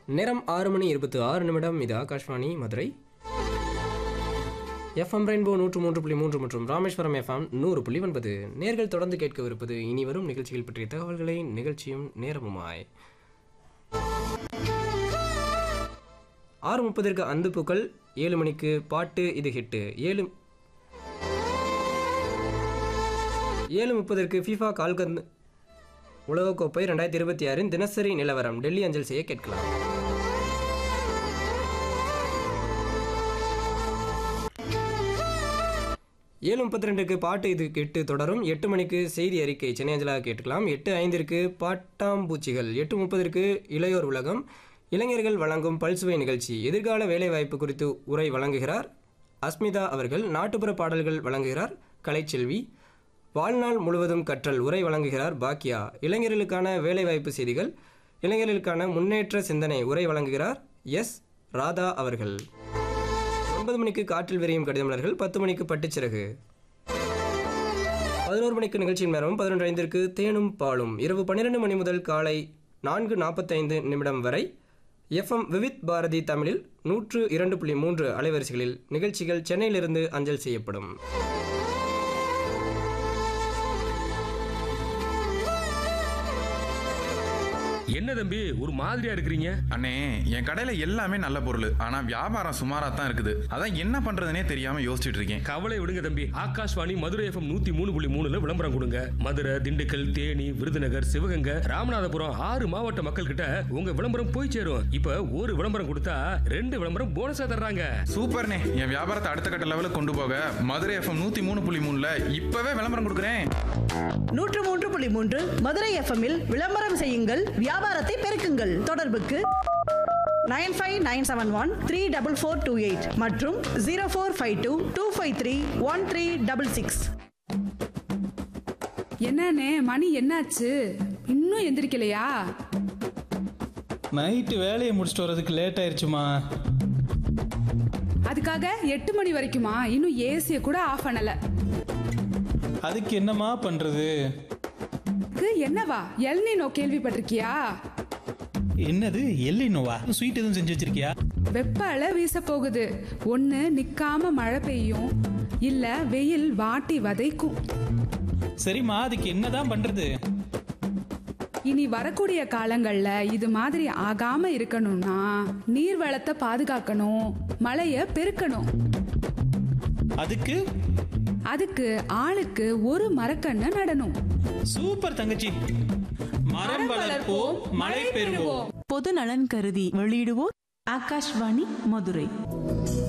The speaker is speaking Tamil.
நேரம் ஆறு மணி இருபத்தி ஆறு நிமிடம் இது ஆகாஷ்வாணி மதுரை எஃப்எம் ரெயின்போ நூற்று மூன்று புள்ளி மூன்று மற்றும் ராமேஸ்வரம் எஃப்எம் நூறு புள்ளி ஒன்பது நேர்கள் தொடர்ந்து கேட்கவிருப்பது இனி வரும் நிகழ்ச்சிகள் பற்றிய தகவல்களை நிகழ்ச்சியும் நேரமுமாய் ஆறு முப்பதற்கு அந்து பூக்கள் ஏழு மணிக்கு பாட்டு இது ஹிட்டு ஏழு ஏழு முப்பதற்கு ஃபீஃபா கால்கந்து உலகக்கோப்பை ரெண்டாயிரத்தி இருபத்தி ஆறின் தினசரி நிலவரம் டெல்லி அஞ்சல் செய்ய கேட்கலாம் ஏழு முப்பத்தி ரெண்டுக்கு பாட்டு இது கேட்டு தொடரும் எட்டு மணிக்கு செய்தி அறிக்கை சென்னை அஞ்சலாக கேட்கலாம் எட்டு ஐந்திற்கு பாட்டாம்பூச்சிகள் எட்டு முப்பதற்கு இளையோர் உலகம் இளைஞர்கள் வழங்கும் பல்சுவை நிகழ்ச்சி எதிர்கால வேலைவாய்ப்பு குறித்து உரை வழங்குகிறார் அஸ்மிதா அவர்கள் நாட்டுப்புற பாடல்கள் வழங்குகிறார் கலைச்செல்வி வாழ்நாள் முழுவதும் கற்றல் உரை வழங்குகிறார் பாக்கியா இளைஞர்களுக்கான வேலைவாய்ப்பு செய்திகள் இளைஞர்களுக்கான முன்னேற்ற சிந்தனை உரை வழங்குகிறார் எஸ் ராதா அவர்கள் ஒன்பது மணிக்கு காற்றில் விரியும் கடிதமலர்கள் பத்து மணிக்கு பட்டுச்சிறகு பதினோரு மணிக்கு நிகழ்ச்சியின் நேரம் பதினொன்று ஐந்திற்கு தேனும் பாலும் இரவு பன்னிரெண்டு மணி முதல் காலை நான்கு நாற்பத்தைந்து நிமிடம் வரை எஃப்எம் விவித் பாரதி தமிழில் நூற்று இரண்டு புள்ளி மூன்று அலைவரிசைகளில் நிகழ்ச்சிகள் சென்னையிலிருந்து அஞ்சல் செய்யப்படும் என்ன தம்பி ஒரு மாதிரியா இருக்கிறீங்க அண்ணே என் கடையில எல்லாமே நல்ல பொருள் ஆனா வியாபாரம் சுமாரா தான் இருக்குது அதான் என்ன பண்றதுனே தெரியாம யோசிச்சுட்டு இருக்கேன் கவலை விடுங்க தம்பி ஆகாஷ்வாணி மதுரை எஃப்எம் நூத்தி மூணு புள்ளி மூணுல விளம்பரம் கொடுங்க மதுரை திண்டுக்கல் தேனி விருதுநகர் சிவகங்கை ராமநாதபுரம் ஆறு மாவட்ட மக்கள் கிட்ட உங்க விளம்பரம் போய் சேரும் இப்ப ஒரு விளம்பரம் கொடுத்தா ரெண்டு விளம்பரம் போனஸா தர்றாங்க சூப்பர்ண்ணே என் வியாபாரத்தை அடுத்த கட்ட லெவலுக்கு கொண்டு போக மதுரை எஃப்எம் நூத்தி மூணு புள்ளி மூணுல இப்பவே விளம்பரம் கொடுக்குறேன் நூற்று மூன்று புள்ளி மூன்று மதுரை எஃப்எம்மில் விளம்பரம் செய்யுங்கள் வியாபாரத்தை பெருக்குங்கள் தொடர்புக்கு nine five nine seven one three double four two eight மற்றும் zero four five two two five three one three double six என்னண்ணே மணி என்னாச்சு இன்னும் எந்திரிக்கலையா நைட்டு வேலையை முடிச்சுட்டு வரதுக்கு லேட் ஆயிடுச்சுமா அதுக்காக எட்டு மணி வரைக்குமா இன்னும் ஏசிய கூட ஆஃப் பண்ணல அதுக்கு என்னம்மா பண்றது க்கு என்னவா எல்னினோ கேள்விப்பட்டிருக்கியா என்னது எல்லினோவா ஸ்வீட் எதுவும் செஞ்சு வச்சிருக்கியா வெப்ப அலை வீச போகுது ஒண்ணு நிக்காம மழை பெய்யும் இல்ல வெயில் வாட்டி வதைக்கும் சரிம்மா அதுக்கு என்னதான் பண்றது இனி வரக்கூடிய காலங்கள்ல இது மாதிரி ஆகாம இருக்கணும்னா நீர் வளத்தை பாதுகாக்கணும் மழைய பெருக்கணும் அதுக்கு அதுக்கு ஆளுக்கு ஒரு மரக்கண்ணை நடணும் சூப்பர் தங்கச்சி மரம் வளர்ப்போம் மழை பெறுவோம் பொது நலன் கருதி வெளியிடுவோர் ஆகாஷ்வாணி மதுரை